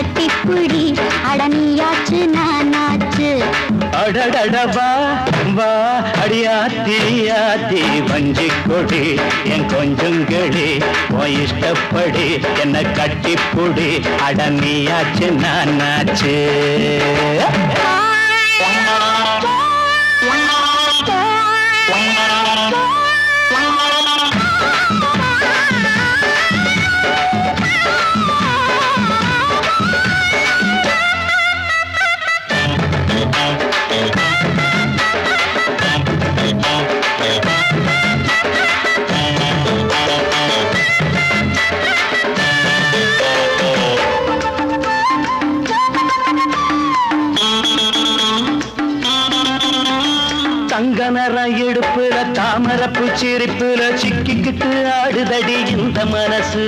கட்டிப்புடி அடனியாச்சு நானாச்சு அடடடவா வா அடியாத்தி ஆத்தி வஞ்சி கொடி என் கொஞ்சங்களி உன் இஷ்டப்படி என்ன கட்டிப்புடி அடனியாச்சு நானாச்சு தங்க நிறம் இடுப்புல தாமரப்பு சிரிப்புல சிக்கிக்கிட்டு ஆடுதடி இந்த மனசு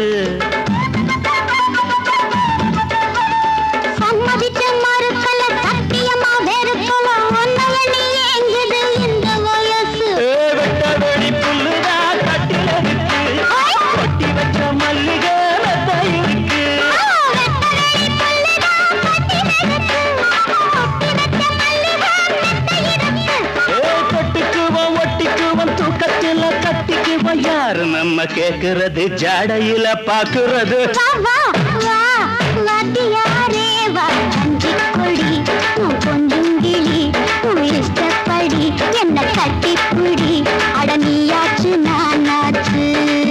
சம்மதிச்சு மறுக்கல சத்தியமா வெறுக்கல ஒன்னைய நீ எங்குது இந்த வயசு ஏ, வெட்ட வெடி புல்லுதா கட்டில இருக்கு கொட்டி வச்ச மல்லிகை மெத்த இருக்கு ஏ, தொட்டுக்குவோம் ஒட்டிக்குவோம் தூக்கத்துல கட்டிக்குவோம் யாரு நம்ம கேக்குறது ஜாடையில பாக்குறது வா வா வா வாத்தியாரே வா அஞ்சி கொடி உன் கொஞ்சம் கிளி உன் இஷ்டப்படி என்ன கட்டிப்புடி அட நீயாச்சு நானாச்சு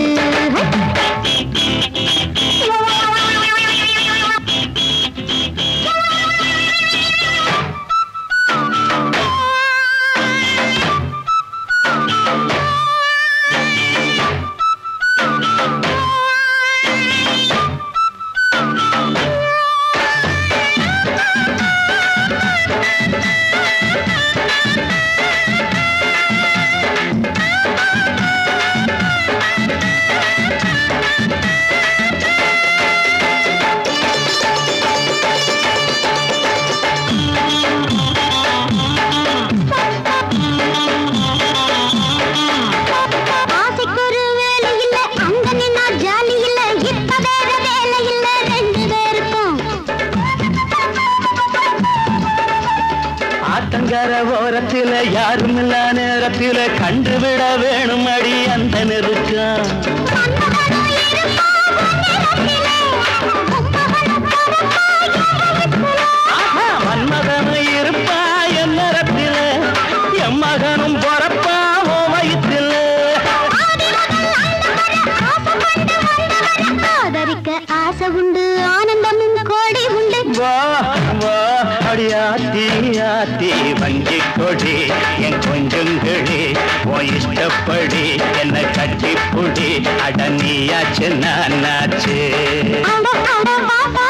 ஆசைக்கொரு வேலை இல்ல அங்க நின்னா ஜாலி இல்ல இப்ப வேற வேலை இல்ல ரெண்டு பேருக்கும் ஆத்தங்கர ஓரத்தில யாரும் இல்ல நேரத்தில கண்டுவிட வேணும் அடி அந்த நெருக்கம் மன்னவனும் இருப்பான் உன்னிடத்திலே. உம்மகனும் பொறுப்பாய் எங்களிடத்திலே. ஆஹா, மன்மதனும் இருப்பா என் நேரத்தில என் மகனும் பொறப்பா ஓ வயிற்றில ஆதி முதல் அந்தம் வரை ஆசை கொண்டு வந்தவரை ஆதரிக்க ஆசை உண்டு ஆனந்தமும் கோடி உண்டு வா வா அடியாத்தி ஆத்தி வஞ்சி கொடி என் கொஞ்சங்களி ஓ இஷ்டப்படி என்ன கட்டிப்புடி அடனியாச்சு நானாச்சு அட அட வா வா